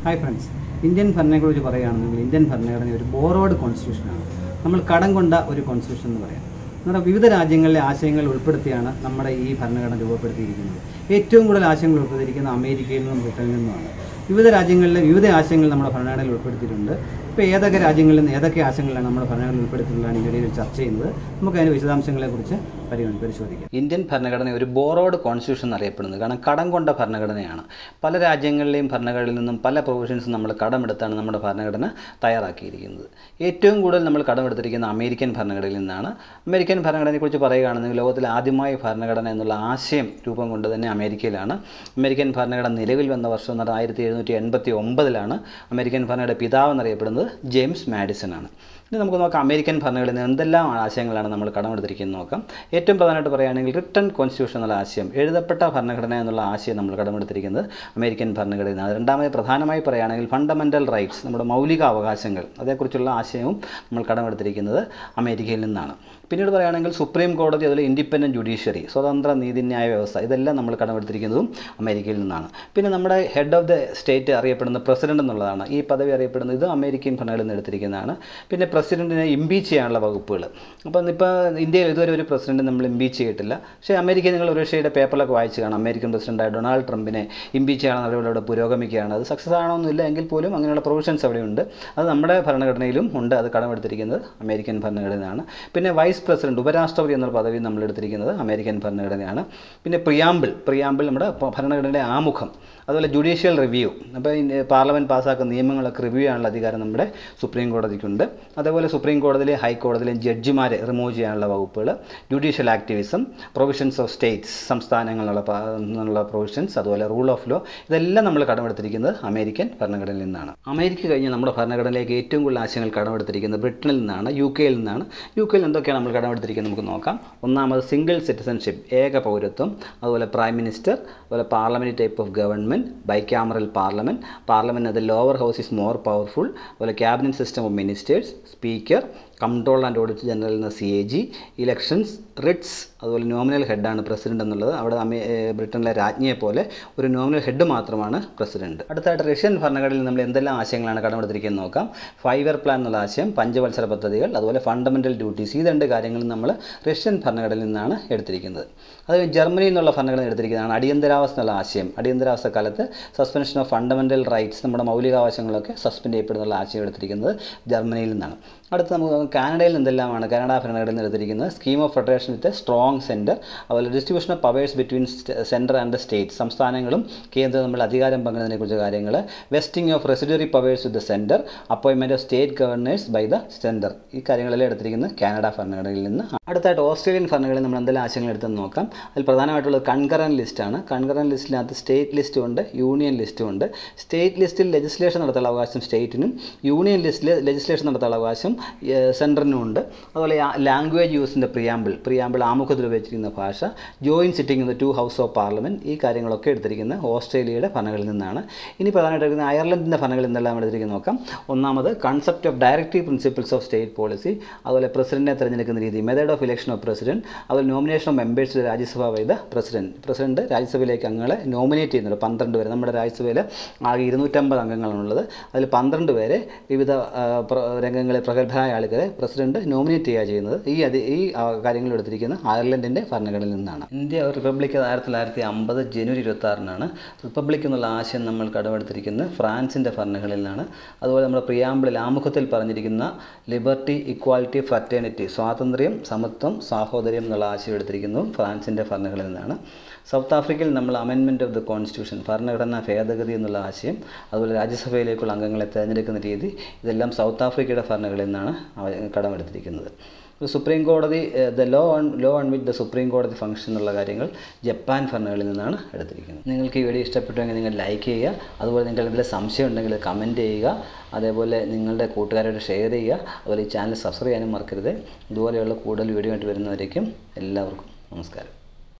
hi friends Indian ഭരണത്തെക്കുറിച്ച് പറയുകയാണെന്നുണ്ടെങ്കിൽ Indian ഭരണഘടന ഒരു ബോറോഡ് കോൺസ്റ്റിറ്റ്യൂഷനാണ് നമ്മൾ കടം കൊണ്ട ഒരു കോൺസ്റ്റിറ്റ്യൂഷൻ എന്ന് പറയാം നമ്മുടെ വിവിധ രാജ്യങ്ങളിലെ ആശയങ്ങൾ ഉൾപ്പെടുത്തിയാണ് നമ്മുടെ ഈ ഭരണഘടന രൂപപ്പെടുത്തിയിരിക്കുന്നത് ഏറ്റവും കൂടുതൽ ആശയങ്ങൾ ഉൾപ്പെടുത്തിയിരിക്കുന്നത് അമേരിക്കയിൽ നിന്നും ബ്രിട്ടനിൽ നിന്നുമാണ് വിവിധ രാജ്യങ്ങളിലെ വിവിധ ആശയങ്ങൾ നമ്മുടെ ഭരണഘടനയിൽ ഉൾപ്പെടുത്തിയിട്ടുണ്ട് ഇപ്പോൾ ഏതൊക്കെ രാജ്യങ്ങളിൽ നിന്ന് ഏതൊക്കെ ആശയങ്ങളാണ് നമ്മുടെ ഭരണഘടനയിൽ ഉൾപ്പെടുത്തിയിട്ടുള്ളതാണ് ഇതിനിടയിൽ ചർച്ച ചെയ്യുന്നത് നമുക്ക് അതിൻ്റെ വിശദാംശങ്ങളെക്കുറിച്ച് പരിഗണി പരിശോധിക്കാം ഇന്ത്യൻ ഭരണഘടന ഒരു ബോറോഡ് കോൺസ്റ്റിറ്റ്യൂഷൻ എന്നറിയപ്പെടുന്നത് കാരണം കടം കൊണ്ട ഭരണഘടനയാണ് പല രാജ്യങ്ങളിലെയും ഭരണഘടനയിൽ നിന്നും പല പ്രൊവിഷൻസും നമ്മൾ കടമെടുത്താണ് നമ്മുടെ ഭരണഘടന തയ്യാറാക്കിയിരിക്കുന്നത് ഏറ്റവും കൂടുതൽ നമ്മൾ കടമെടുത്തിരിക്കുന്ന അമേരിക്കൻ ഭരണഘടനയിൽ നിന്നാണ് അമേരിക്കൻ ഭരണഘടനയെക്കുറിച്ച് പറയുകയാണെന്നുണ്ടെങ്കിൽ ലോകത്തിലെ ആദ്യമായ ഭരണഘടന എന്നുള്ള ആശയം രൂപം കൊണ്ട് തന്നെ അമേരിക്കയിലാണ് അമേരിക്കൻ ഭരണഘടന നിലവിൽ വന്ന വർഷം എന്ന് പറഞ്ഞാൽ ആയിരത്തി എഴുന്നൂറ്റി എൺപത്തി ഒമ്പതിലാണ് അമേരിക്കൻ ഭരണഘടന പിതാവ് എന്നറിയപ്പെടുന്നത് ജെയിംസ് മാഡിസൺ ആണ് ഇനി നമുക്ക് നോക്കാം അമേരിക്കൻ ഭരണഘടനയിൽ നിന്ന് എന്തെല്ലാം ആശയങ്ങളാണ് നമ്മൾ കടമെടുത്തിരിക്കുന്നത് നോക്കാം ഏറ്റവും പ്രധാനമായിട്ട് പറയുകയാണെങ്കിൽ റിട്ടൺ കോൺസ്റ്റിറ്റ്യൂഷൻ എന്നുള്ള ആശയം എഴുതപ്പെട്ട ഭരണഘടന എന്നുള്ള ആശയം നമ്മൾ കടമെടുത്തിരിക്കുന്നത് അമേരിക്കൻ ഭരണഘടനയിൽ നിന്നാണ് രണ്ടാമത് പ്രധാനമായി പറയുകയാണെങ്കിൽ ഫണ്ടമെൻ്റൽ റൈറ്റ്സ് നമ്മുടെ മൗലിക അവകാശങ്ങൾ അതേക്കുറിച്ചുള്ള ആശയവും നമ്മൾ കടമെടുത്തിരിക്കുന്നത് അമേരിക്കയിൽ നിന്നാണ് പിന്നീട് പറയുകയാണെങ്കിൽ സുപ്രീം കോടതി അതുപോലെ ഇൻഡിപെൻഡൻറ്റ് ജുഡീഷ്യറി സ്വതന്ത്ര നീതിന്യായ വ്യവസ്ഥ ഇതെല്ലാം നമ്മൾ കടമെടുത്തിരിക്കുന്നതും അമേരിക്കയിൽ നിന്നാണ് പിന്നെ നമ്മുടെ ഹെഡ് ഓഫ് ദ സ്റ്റേറ്റ് അറിയപ്പെടുന്ന പ്രസിഡന്റ് എന്നുള്ളതാണ് ഈ പദവി അറിയപ്പെടുന്നത് ഇത് അമേരിക്കൻ ഭരണഘടനയിൽ നിന്ന് എടുത്തിരിക്കുന്നതാണ് പിന്നെ പ്രസിഡന്റിനെ ഇമ്പീച്ച് ചെയ്യാനുള്ള വകുപ്പുകൾ അപ്പം ഇപ്പോൾ ഇന്ത്യയിൽ ഇതുവരെ ഒരു പ്രസിഡന്റ് നമ്മൾ ഇമ്പീച്ച് ചെയ്തിട്ടില്ല പക്ഷേ അമേരിക്കയിൽ നിങ്ങൾ ഒരു ഷെയ്ഡ് പേപ്പറിലൊക്കെ വായിച്ച് കാണാം അമേരിക്കൻ പ്രസിഡന്റായ ഡൊണാൾഡ് ട്രംപിനെ ഇമ്പീച്ച് ചെയ്യാനുള്ള നടപടി അവിടെ പുരോഗമിക്കുകയാണ് അത് സക്സസ് ആണോന്നില്ല എങ്കിൽ പോലും അങ്ങനെയുള്ള പ്രൊവിഷൻസ് അവിടെയുണ്ട് അത് നമ്മുടെ ഭരണഘടനയിലും ഉണ്ട് അത് കടമെടുത്തിരിക്കുന്നത് അമേരിക്കൻ ഭരണഘടനയാണ് പിന്നെ വൈസ് പ്രസിഡന്റ് ഉപരാഷ്ട്രപതി എന്നുള്ള പദവി നമ്മൾ എടുത്തിരിക്കുന്നത് അമേരിക്കൻ ഭരണഘടനയാണ് പിന്നെ പ്രിയാമ്പിൾ പ്രിയാമ്പിൾ നമ്മുടെ ഭരണഘടനയുടെ ആമുഖം അതുപോലെ ജുഡീഷ്യൽ റിവ്യൂ അപ്പോൾ പാർലമെൻറ്റ് പാസ്സാക്കുന്ന നിയമങ്ങളൊക്കെ റിവ്യൂ ചെയ്യാനുള്ള അധികാരം നമ്മുടെ സുപ്രീം കോടതിക്കുണ്ട് അതേപോലെ സുപ്രീം കോടതിയിലെ ഹൈക്കോടതിയിലെ ജഡ്ജിമാരെ റിമൂവ് ചെയ്യാനുള്ള വകുപ്പുകൾ judicial activism provisions of states സംസ്ഥാനങ്ങളുള്ള എന്നുള്ള പ്രൊവിഷൻസ് അതുപോലെ റൂൾ ഓഫ് ലോ ഇതെല്ലാം നമ്മൾ കടമെടുത്തിരിക്കുന്നത് അമേരിക്കൻ ഭരണഘടനയിൽ നിന്നാണ് അമേരിക്ക കഴിഞ്ഞ് നമ്മുടെ ഭരണഘടനയിലേക്ക് ഏറ്റവും കൂടുതൽ ആശയങ്ങൾ കടമെടുത്തിരിക്കുന്നത് ബ്രിട്ടനിൽ നിന്നാണ് യു കെയിൽ നിന്നാണ് യു കെയിൽ എന്തൊക്കെയാണ് നമ്മൾ കടമെടുത്തിരിക്കുന്നത് നമുക്ക് നോക്കാം ഒന്നാമത് സിംഗിൾ സിറ്റിസൺഷിപ്പ് ഏക പൗരത്വം അതുപോലെ പ്രൈം മിനിസ്റ്റർ അതുപോലെ parliament type of government bicameral parliament parliament അത് lower house is more powerful അതുപോലെ cabinet system of ministers speaker control and audit general എന്ന C A G elections writs അതുപോലെ nominal ഹെഡാണ് president എന്നുള്ളത് അവിടെ അമേ ബ്രിട്ടനിലെ രാജ്ഞിയെ പോലെ ഒരു നോമിനൽ ഹെഡ് മാത്രമാണ് പ്രസിഡന്റ് അടുത്തായിട്ട് റഷ്യൻ ഭരണഘടനയിൽ നമ്മൾ എന്തെല്ലാം ആശയങ്ങളാണ് കടമെടുത്തിരിക്കുന്നത് നോക്കാം ഫൈവ് ഇയർ പ്ലാൻ എന്നുള്ള ആശയം പഞ്ചവത്സര പദ്ധതികൾ അതുപോലെ ഫണ്ടമെന്റൽ ഡ്യൂട്ടീസ് ഈ രണ്ട് കാര്യങ്ങളും നമ്മൾ റഷ്യൻ ഭരണഘടനയിൽ നിന്നാണ് എടുത്തിരിക്കുന്നത് അത് ജർമ്മനിയിൽ നിന്നുള്ള ഭരണഘടന എടുത്തിരിക്കുന്നതാണ് അടിയന്തരാവസ്ഥ എന്നുള്ള ആശയം അടിയന്തരാവസ്ഥ കാലത്ത് സസ്പെൻഷൻ ഓഫ് ഫണ്ടമെന്റൽ റൈറ്റ്സ് നമ്മുടെ മൗലികാവകാശങ്ങളൊക്കെ സസ്പെൻഡ് ചെയ്യപ്പെടുന്നുള്ള ആശയം എടുത്തിരിക്കുന്നത് ജർമ്മനിയിൽ നിന്നാണ് അടുത്ത് നമുക്ക് കാനഡയിൽ നിന്നെല്ലാമാണ് കാനഡ ഭരണഘടനയിൽ നിന്ന് എടുത്തിരിക്കുന്നത് scheme of federation with strong centre അതുപോലെ distribution of powers between centre and state സംസ്ഥാനങ്ങളും കേന്ദ്രവും തമ്മിൽ അധികാരം പങ്കിടുന്നതിനെക്കുറിച്ച് കാര്യങ്ങൾ vesting of residuary powers with the centre appointment of state governors by the centre ഈ കാര്യങ്ങളെല്ലാം എടുത്തിരിക്കുന്നത് കാനഡ ഭരണഘടനയിൽ നിന്ന് അടുത്തായിട്ട് ഓസ്ട്രേലിയൻ ഭരണഘടനയിൽ നമ്മൾ എന്തെല്ലാം ആശയങ്ങൾ എടുത്തെന്ന് നോക്കാം അതിൽ പ്രധാനമായിട്ടുള്ളത് കൺകറൻ ലിസ്റ്റാണ് കൺകറൻ ലിസ്റ്റിനകത്ത് സ്റ്റേറ്റ് ലിസ്റ്റും ഉണ്ട് യൂണിയൻ ലിസ്റ്റും ഉണ്ട് സ്റ്റേറ്റ് ലിസ്റ്റിൽ ലെജിസ്ലേഷൻ നടത്താനുള്ള അവകാശം സ്റ്റേറ്റിനും യൂണിയൻ ലിസ്റ്റിൽ ലെജിസ്ലേഷൻ നടത്താനുള്ള അവകാശം സെൻറ്ററിനും ഉണ്ട് അതുപോലെ ലാംഗ്വേജ് യൂസിൻ്റെ പ്രിയാമ്പിൾ പ്രിയാമ്പിൾ ആമുഖത്തിൽ ഉപയോഗിച്ചിരിക്കുന്ന ഭാഷ joint sitting in the two house of parliament ഈ കാര്യങ്ങളൊക്കെ എടുത്തിരിക്കുന്നത് ഓസ്ട്രേലിയയുടെ ഭരണകളിൽ നിന്നാണ് ഇനി പ്രധാനമായിട്ട് എടുക്കുന്ന അയർലൻഡിൻ്റെ ഭരണകളിൽ നിന്നെല്ലാം എടുത്തിരിക്കുന്നത് നോക്കാം ഒന്നാമത് concept of directive principles of state policy അതുപോലെ പ്രസിഡന്റിനെ തിരഞ്ഞെടുക്കുന്ന രീതി method of election of president അതുപോലെ nomination of members Rajya Sabha by the president president രാജ്യസഭയിലേക്ക് അംഗങ്ങളെ നോമിനേറ്റ് ചെയ്യുന്നുണ്ട് പന്ത്രണ്ട് പേര് നമ്മുടെ രാജ്യസഭയിൽ ആകെ ഇരുന്നൂറ്റമ്പത് അംഗങ്ങളാണുള്ളത് അതിൽ പന്ത്രണ്ട് പേരെ വിവിധ രംഗങ്ങളിൽ പ്രഗത്ഭരായ ആളുകളെ പ്രസിഡന്റ് നോമിനേറ്റ് ചെയ്യുക ചെയ്യുന്നത് ഈ അതി ഈ കാര്യങ്ങൾ എടുത്തിരിക്കുന്ന അയർലൻഡിൻ്റെ ഭരണഘടനയിൽ നിന്നാണ് ഇന്ത്യ ഒരു റിപ്പബ്ലിക് ആയിരത്തി തൊള്ളായിരത്തി അമ്പത് ജനുവരി ഇരുപത്തി ആറിനാണ് റിപ്പബ്ലിക് എന്നുള്ള ആശയം നമ്മൾ കടമെടുത്തിരിക്കുന്നത് ഫ്രാൻസിൻ്റെ ഭരണഘടനയിൽ നിന്നാണ് അതുപോലെ നമ്മുടെ പ്രിയാമ്പിളിൽ ആമുഖത്തിൽ പറഞ്ഞിരിക്കുന്ന ലിബർട്ടി ഇക്വാലിറ്റി ഫ്രറ്റേണിറ്റി സ്വാതന്ത്ര്യം സമത്വം സാഹോദര്യം എന്നുള്ള ആശയം എടുത്തിരിക്കുന്നതും ഫ്രാൻസിൻ്റെ ഭരണഘടനയിൽ നിന്നാണ് സൗത്ത് ആഫ്രിക്കയിൽ നമ്മൾ അമെൻമെൻറ്റ് ഓഫ് ദ കോൺസ്റ്റിറ്റ്യൂഷൻ ഭരണഘടനാ ഭേദഗതി എന്നുള്ള ആശയം അതുപോലെ രാജ്യസഭയിലേക്കുള്ള അംഗങ്ങളെ തിരഞ്ഞെടുക്കുന്ന രീതി ഇതെല്ലാം സൗത്ത് ആഫ്രിക്കയുടെ ഭരണഘടനയിൽ നിന്നാണ് കടമെടുത്തിരിക്കുന്നത് സുപ്രീം കോടതി the law on law on with the supreme കോടതി ഫംഗ്ഷൻ എന്നുള്ള കാര്യങ്ങൾ ജപ്പാൻ ഭരണകളിൽ നിന്നാണ് എടുത്തിരിക്കുന്നത് നിങ്ങൾക്ക് ഈ വീഡിയോ ഇഷ്ടപ്പെട്ടുവെങ്കിൽ നിങ്ങൾ ലൈക്ക് ചെയ്യുക അതുപോലെ നിങ്ങൾക്ക് എന്തെങ്കിലും സംശയം ഉണ്ടെങ്കിൽ കമൻറ്റ് ചെയ്യുക അതേപോലെ നിങ്ങളുടെ കൂട്ടുകാരോട് ഷെയർ ചെയ്യുക അതുപോലെ ഈ ചാനൽ സബ്സ്ക്രൈബ് ചെയ്യാനും മറക്കരുത് ഇതുപോലെയുള്ള കൂടുതൽ വീഡിയോ ആയിട്ട് വരുന്നവരേക്കും എല്ലാവർക്കും നമസ്കാരം